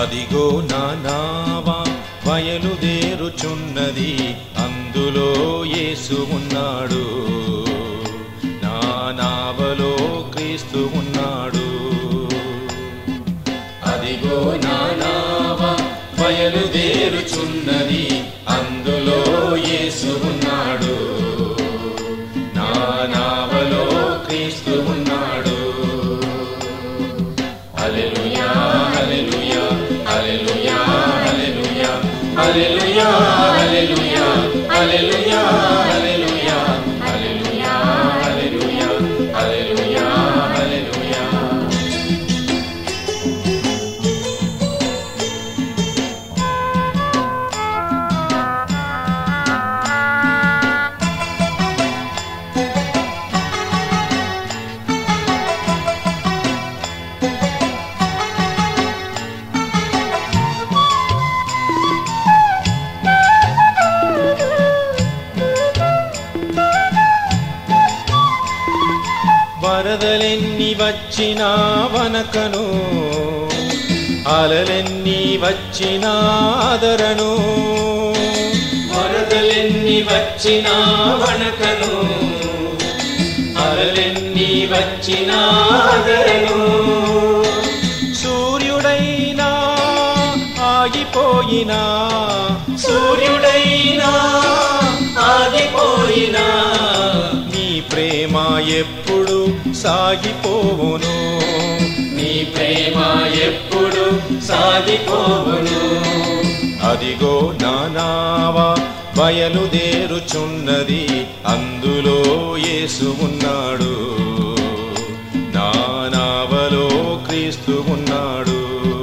అదిగో నా నావా బయలుదేరుచున్నది అందులో యేసు ఉన్నాడు నా నావలో క్రీస్తు ఉన్నాడు అదిగో నా నావా బయలుదేరుచున్నది అందులో యేసు ఉన్నాడు నా నావలో క్రీస్తు ఉన్నాడు హల్లెలూయా హల్లెలూయా హల్లెలూయా హల్లెలూయా హల్లెలూయా హల్లెలూయా హల్లెలూయా హల్లెలూయా హల్లెలూయా హల్లెలూయా హల్లెలూయా హల్లెలూయా వరదలెన్ని వచ్చినా వనకను అలలెన్ని వచ్చినా ఆదరను వరదలెన్ని వచ్చినా వనకను అలలెన్ని వచ్చినా ఆదరను సూర్యుడైనా ఆగిపోయినా సూర్యుడైనా ఆగిపోయినా నీ ప్రేమ ఎప్పుడు సాగిపోవును నీ ప్రేమ ఎప్పుడు సాగిపోవును అదిగో నా నావా బయలుదేరుచున్నది అందులో యేసు ఉన్నాడు నా నావలో క్రీస్తు ఉన్నాడు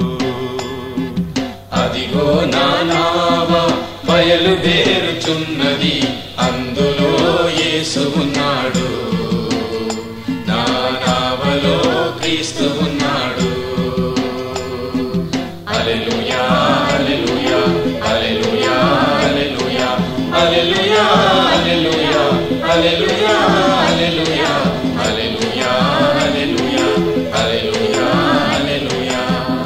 అదిగో నా నావ బయలుదేరుచున్నది అందులో యేసు ఉన్నాడు నా నావలో క్రీస్తు ఉన్నాడు హల్లెలూయా హల్లెలూయా హల్లెలూయా హల్లెలూయా హల్లెలూయా హల్లెలూయా హల్లెలూయా హల్లెలూయా హల్లెలూయా హల్లెలూయా హల్లెలూయా హల్లెలూయా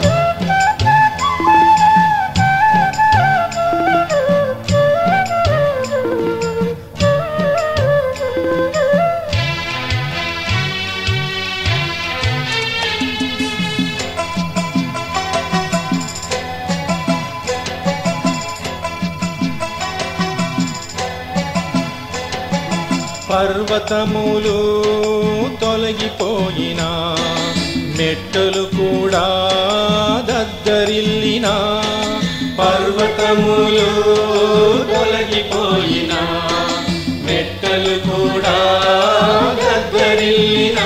పర్వతములు తొలగిపోయినా మెట్టలు కూడా దద్దరిల్లినా పర్వతములు తొలగిపోయినా మెట్టలు కూడా దద్దరిల్లినా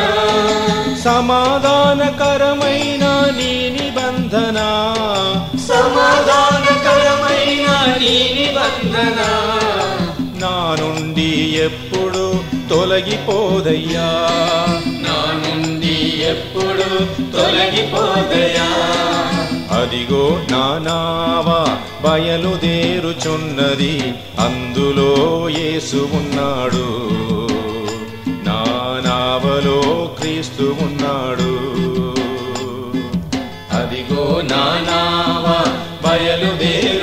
సమాధానకరమైన నీ నిబంధన సమాధానకరమైన నీ నిబంధన నా నుండి ఎప్పుడు తొలగిపోదయ్యా నా నుండి ఎప్పుడు తొలగిపోదయ్యా అదిగో నా నావా బయలుదేరుచున్నది అందులో యేసు ఉన్నాడు నా నావలో క్రీస్తు ఉన్నాడు అదిగో నా నావా బయలుదేరు